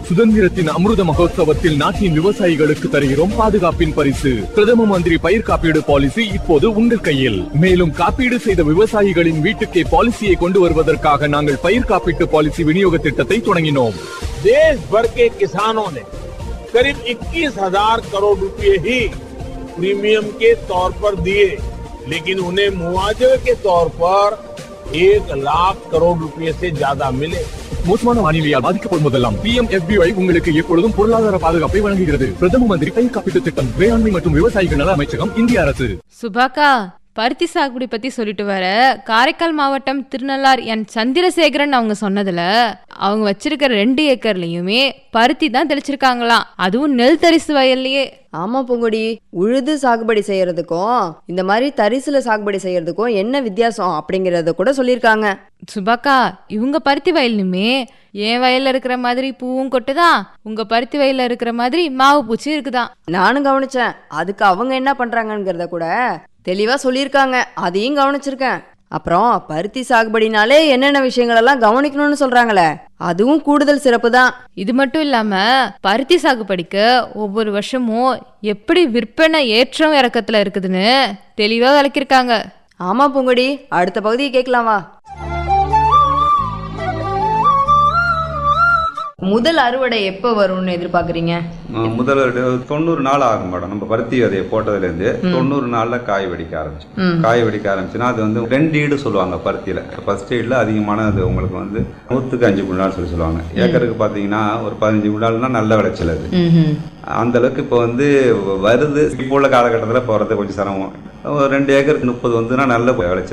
சுதந்திரத்தின் அமிர்த மகோத்சவத்தில் நாட்டின் விவசாயிகளுக்கு தருகிறோம் பாதுகாப்பின் பரிசு பிரதம மந்திரி பயிர் காப்பீடு பாலிசி இப்போது உங்கள் கையில் மேலும் காப்பீடு செய்த விவசாயிகளின் வீட்டுக்கே பாலிசியை கொண்டு வருவதற்காக நாங்கள் பயிர் காப்பீட்டு பாலிசி விநியோக திட்டத்தை தொடங்கினோம் देश भर के किसानों ने करीब 21,000 करोड़ रुपए ही प्रीमियम के तौर पर दिए लेकिन उन्हें मुआवजे के तौर पर एक लाख करोड़ रुपए से ज्यादा मिले மோசமான வானிலையால் பாதிக்கப்படும் போதெல்லாம் பிஎம் உங்களுக்கு எப்பொழுதும் பொருளாதார பாதுகாப்பை வழங்குகிறது பிரதம மந்திரி பயிர் காப்பீட்டு திட்டம் வேளாண்மை மற்றும் விவசாயிகள் நல அமைச்சகம் இந்திய அரசு சுபாக்கா பருத்தி சாகுபடி பத்தி சொல்லிட்டு வர காரைக்கால் மாவட்டம் திருநள்ளார் என் சந்திரசேகரன் அவங்க சொன்னதுல அவங்க வச்சிருக்கிற ரெண்டு ஏக்கர்லயுமே பருத்தி தான் தெளிச்சிருக்காங்களாம் அதுவும் நெல் தரிசு வயல்லயே ஆமா பூங்கொடி உழுது சாகுபடி செய்யறதுக்கும் இந்த மாதிரி தரிசுல சாகுபடி செய்யறதுக்கும் என்ன வித்தியாசம் அப்படிங்கறத கூட சொல்லியிருக்காங்க சுபாக்கா இவங்க பருத்தி வயலுமே என் வயல்ல இருக்கிற மாதிரி பூவும் கொட்டுதான் உங்க பருத்தி வயல்ல இருக்கிற மாதிரி மாவு பூச்சி இருக்குதான் நானும் கவனிச்சேன் அதுக்கு அவங்க என்ன பண்றாங்கங்கிறத கூட தெளிவா சொல்லியிருக்காங்க அதையும் கவனிச்சிருக்கேன் அப்புறம் பருத்தி சாகுபடினாலே என்னென்ன விஷயங்கள் எல்லாம் கவனிக்கணும்னு சொல்றாங்களே அதுவும் கூடுதல் சிறப்பு தான் இது மட்டும் இல்லாம பருத்தி சாகுபடிக்கு ஒவ்வொரு வருஷமும் எப்படி விற்பனை ஏற்றம் இறக்கத்துல இருக்குதுன்னு தெளிவா விளக்கியிருக்காங்க ஆமா பூங்கொடி அடுத்த பகுதியை கேட்கலாம் வா முதல் அறுவடை எப்போ வரும்னு எதிர்பார்க்குறீங்க அஹ் முதல்ல ஒரு தொண்ணூறு நாள் ஆகும் மேடம் நம்ம பருத்தி விதையை போட்டதுலேருந்து தொண்ணூறு நாளில் காய் வெடிக்க ஆரம்பிச்சு காய் வெடிக்க ஆரம்பிச்சுன்னா அது வந்து ரெண்டு ஈடு சொல்லுவாங்க பருத்தியில் ஃபர்ஸ்ட் ஈடில் அதிகமான அது உங்களுக்கு வந்து நூற்றுக்கு அஞ்சு குண்டால் சொல்லி சொல்லுவாங்க ஏக்கருக்கு பார்த்தீங்கன்னா ஒரு பதினஞ்சு குண்டால்னா நல்ல விளைச்சல் அது அந்த அளவுக்கு இப்போ வந்து வருது இப்போ உள்ள காலகட்டத்தில் போகிறது கொஞ்சம் சிரமம் ஒரு ரெண்டு ஏக்கருக்கு முப்பது வந்துன்னா நல்ல விளைச்சல்